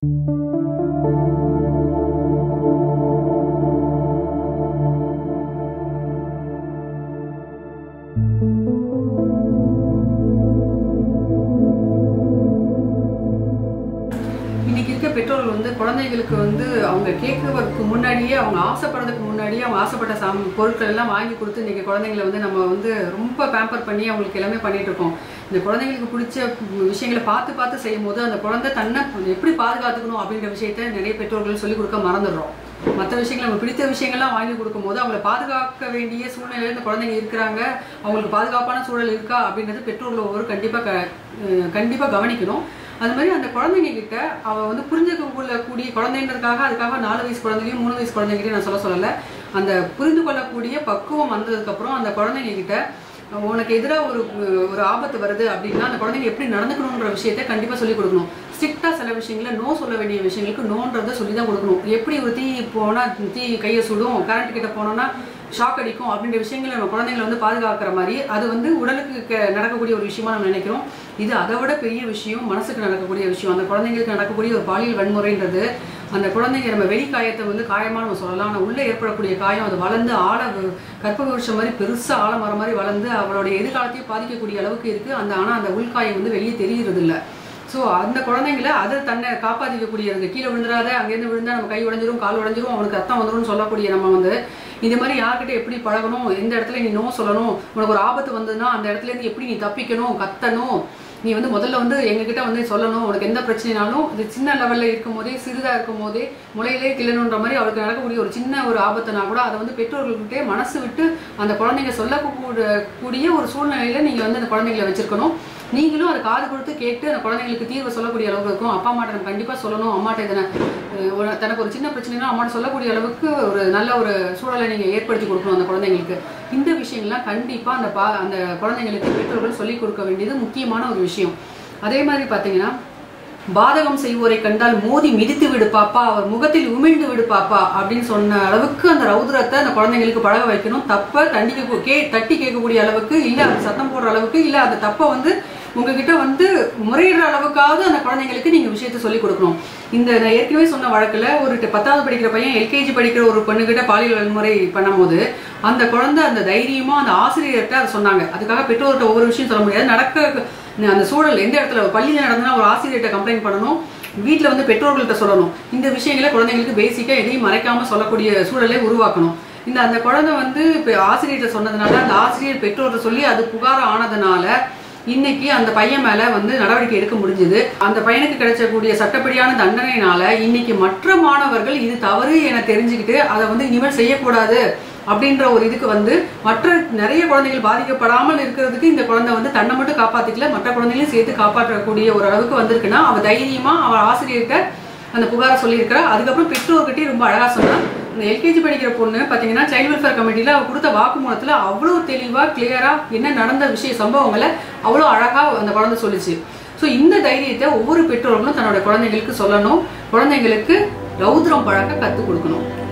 இன்னைக்கு இருக்க பெற்றோர்கள் வந்து குழந்தைகளுக்கு வந்து அவங்க கேட்கறதுக்கு முன்னாடியே அவங்க ஆசைப்படுறதுக்கு முன்னாடியே அவங்க ஆசைப்பட்ட சாம் பொருட்கள் எல்லாம் வாங்கி கொடுத்து இன்னைக்கு குழந்தைங்களை வந்து நம்ம வந்து ரொம்ப பேம்பர் பண்ணி அவங்களுக்கு எல்லாமே பண்ணிட்டு இருக்கோம் இந்த குழந்தைங்களுக்கு பிடிச்ச விஷயங்களை பார்த்து பார்த்து செய்யும் போது அந்த குழந்தை தன்னை எப்படி பாதுகாத்துக்கணும் அப்படின்ற விஷயத்த நிறைய பெற்றோர்கள் சொல்லிக் கொடுக்க மறந்துடுறோம் மற்ற விஷயங்கள் நம்ம பிடித்த விஷயங்கள்லாம் வாங்கி கொடுக்கும்போது அவங்கள பாதுகாக்க வேண்டிய சூழ்நிலையில இந்த குழந்தைங்க இருக்கிறாங்க அவங்களுக்கு பாதுகாப்பான சூழல் இருக்கா அப்படின்றது பெற்றோர்கள் ஒவ்வொரு கண்டிப்பாக க அஹ் கண்டிப்பா கவனிக்கணும் அது மாதிரி அந்த குழந்தைங்க கிட்ட அவ வந்து புரிஞ்சுக்க கொள்ளக்கூடிய குழந்தைன்றதுக்காக அதுக்காக நாலு வயசு குழந்தையும் மூணு வயசு குழந்தைகிட்டயும் நான் சொல்ல சொல்லலை அந்த புரிந்து கொள்ளக்கூடிய பக்குவம் வந்ததுக்கப்புறம் அந்த குழந்தைங்க கிட்ட உனக்கு எதிராக ஒரு ஒரு ஆபத்து வருது அப்படின்னா அந்த குழந்தைங்க எப்படி நடந்துக்கணுன்ற விஷயத்த கண்டிப்பாக சொல்லிக் கொடுக்கணும் ஸ்ட்ரிக்டாக சில விஷயங்களை நோ சொல்ல வேண்டிய விஷயங்களுக்கு நோன்றதை சொல்லி தான் கொடுக்கணும் எப்படி ஒரு தீ போனால் தீ கையை சுடும் கரண்ட் கிட்ட போனோம்னா ஷாக் அடிக்கும் அப்படின்ற விஷயங்களை நம்ம குழந்தைங்களை வந்து பாதுகாக்கிற மாதிரி அது வந்து உடலுக்கு க- நடக்கக்கூடிய ஒரு விஷயமா நம்ம நினைக்கிறோம் இது அதை விட பெரிய விஷயம் மனசுக்கு நடக்கக்கூடிய விஷயம் அந்த குழந்தைங்களுக்கு நடக்கக்கூடிய ஒரு பாலியல் வன்முறைன்றது அந்த குழந்தைங்க நம்ம வெளி காயத்தை வந்து காயமா நம்ம சொல்லலாம் ஆனால் உள்ளே ஏற்படக்கூடிய காயம் அது வளர்ந்து ஆழ கற்பக வருஷம் மாதிரி பெருசா ஆலமரம் மாதிரி வளர்ந்து அவளுடைய எதிர்காலத்தையும் பாதிக்கக்கூடிய அளவுக்கு இருக்கு அந்த ஆனால் அந்த உள்காயம் வந்து வெளியே தெரிகிறது இல்ல ஸோ அந்த குழந்தைங்கள அதை தன்னை காப்பாற்றிக்கக்கூடிய அந்த கீழே விழுந்துடாத அங்கேருந்து விழுந்தா நம்ம கை உடைஞ்சிரும் கால் உடைஞ்சிரும் அவனுக்கு ரத்தம் வந்துரும்னு சொல்லக்கூடிய நம்ம வந்து இந்த மாதிரி யார்கிட்ட எப்படி பழகணும் எந்த இடத்துல நீ நோ சொல்லணும் உனக்கு ஒரு ஆபத்து வந்ததுன்னா அந்த இடத்துல இருந்து எப்படி நீ தப்பிக்கணும் கத்தணும் நீ வந்து முதல்ல வந்து எங்ககிட்ட வந்து சொல்லணும் உனக்கு எந்த பிரச்சனைனாலும் இது சின்ன லெவல்ல இருக்கும் போதே சிறிதா இருக்கும் போதே முளையிலே கிளணுன்ற மாதிரி அவருக்கு நடக்கக்கூடிய ஒரு சின்ன ஒரு ஆபத்துனா கூட அதை வந்து பெற்றோர்கள்கிட்டே மனசு விட்டு அந்த குழந்தைங்க சொல்லக்கூடிய கூடிய ஒரு சூழ்நிலையில நீங்க வந்து அந்த குழந்தைங்களை வச்சிருக்கணும் நீங்களும் அதை காது கொடுத்து கேட்டு அந்த குழந்தைங்களுக்கு தீர்வு சொல்லக்கூடிய அளவுக்கு இருக்கும் அப்பா அம்மாட்ட நம்ம கண்டிப்பா சொல்லணும் அம்மாட்ட இதனை அஹ், ஒரு தனக்கு ஒரு சின்ன பிரச்சனைனா அம்மாட்ட சொல்லக்கூடிய அளவுக்கு ஒரு நல்ல ஒரு சூழலை நீங்க ஏற்படுத்தி கொடுக்கணும் அந்த குழந்தைங்களுக்கு இந்த விஷயங்கள்லாம் கண்டிப்பா அந்த பா அந்த குழந்தைங்களுக்கு பெற்றோர்கள் சொல்லிக் கொடுக்க வேண்டியது முக்கியமான ஒரு விஷயம் அதே மாதிரி பாத்தீங்கன்னா பாதகம் செய்வோரை கண்டால் மோதி மிதித்து விடு பாப்பா அவர் முகத்தில் உமிழ்ந்து விடு பாப்பா அப்படின்னு சொன்ன அளவுக்கு அந்த ரௌத்ரத்தை அந்த குழந்தைங்களுக்கு பழக வைக்கணும் தப்ப தண்டிக்க கே தட்டி கேட்கக்கூடிய அளவுக்கு இல்ல அது சத்தம் போடுற அளவுக்கு இல்ல அந்த தப்பை வந்து உங்ககிட்ட வந்து முறையிடுற அளவுக்காவது அந்த குழந்தைங்களுக்கு நீங்க விஷயத்த சொல்லி கொடுக்கணும் இந்த நான் ஏற்கனவே சொன்ன வழக்குல ஒரு ட- பத்தாவது படிக்கிற பையன் எல்கேஜி படிக்கிற ஒரு பொண்ணுகிட்ட பாலியல் வன்முறை பண்ணும்போது அந்த குழந்தை அந்த தைரியமா அந்த ஆசிரியர்கிட்ட அதை சொன்னாங்க அதுக்காக பெற்றோர்கிட்ட ஒவ்வொரு விஷயம் சொல்ல முடியாது நடக்க அந்த சூழல் எந்த இடத்துல ஒரு பள்ளியில் நடந்ததுன்னா ஒரு ஆசிரியர்கிட்ட கம்ப்ளைண்ட் பண்ணணும் வீட்டில் வந்து பெற்றோர்கள்ட்ட சொல்லணும் இந்த விஷயங்களை குழந்தைங்களுக்கு பேசிக்காக எதையும் மறைக்காம சொல்லக்கூடிய சூழலை உருவாக்கணும் இந்த அந்த குழந்தை வந்து இப்போ ஆசிரியர்கிட்ட சொன்னதுனால அந்த ஆசிரியர் பெற்றோர்கிட்ட சொல்லி அது புகார் ஆனதுனால இன்னைக்கு அந்த பையன் மேல வந்து நடவடிக்கை எடுக்க முடிஞ்சது அந்த பையனுக்கு கிடைச்சக்கூடிய சட்டப்படியான தண்டனையினால இன்னைக்கு மற்ற மாணவர்கள் இது தவறு என தெரிஞ்சுக்கிட்டு அதை வந்து இனிமேல் செய்யக்கூடாது அப்படின்ற ஒரு இதுக்கு வந்து மற்ற நிறைய குழந்தைகள் பாதிக்கப்படாமல் இருக்கிறதுக்கு இந்த குழந்தை வந்து தன்னை மட்டும் காப்பாத்திக்கல மற்ற குழந்தைகளையும் சேர்த்து காப்பாற்றக்கூடிய ஒரு அளவுக்கு வந்திருக்குன்னா அவ தைரியமா அவ ஆசிரியர்கிட்ட அந்த புகாரை சொல்லியிருக்கிறா அதுக்கப்புறம் பெற்றோர்கிட்டயும் ரொம்ப அழகா சொன்னா இந்த எல்கேஜி படிக்கிற பொண்ணு பாத்தீங்கன்னா சைல்டு வெல்ஃபேர் கமிட்டியில அவ கொடுத்த வாக்குமூலத்துல அவ்வளவு தெளிவா கிளியரா என்ன நடந்த விஷய சம்பவங்களை அவ்வளவு அழகா அந்த குழந்தை சொல்லுச்சு ஸோ இந்த தைரியத்தை ஒவ்வொரு பெற்றோர்களும் தன்னோட குழந்தைங்களுக்கு சொல்லணும் குழந்தைங்களுக்கு ரௌத்ரம் பழக்க கற்றுக் கொடுக்கணும்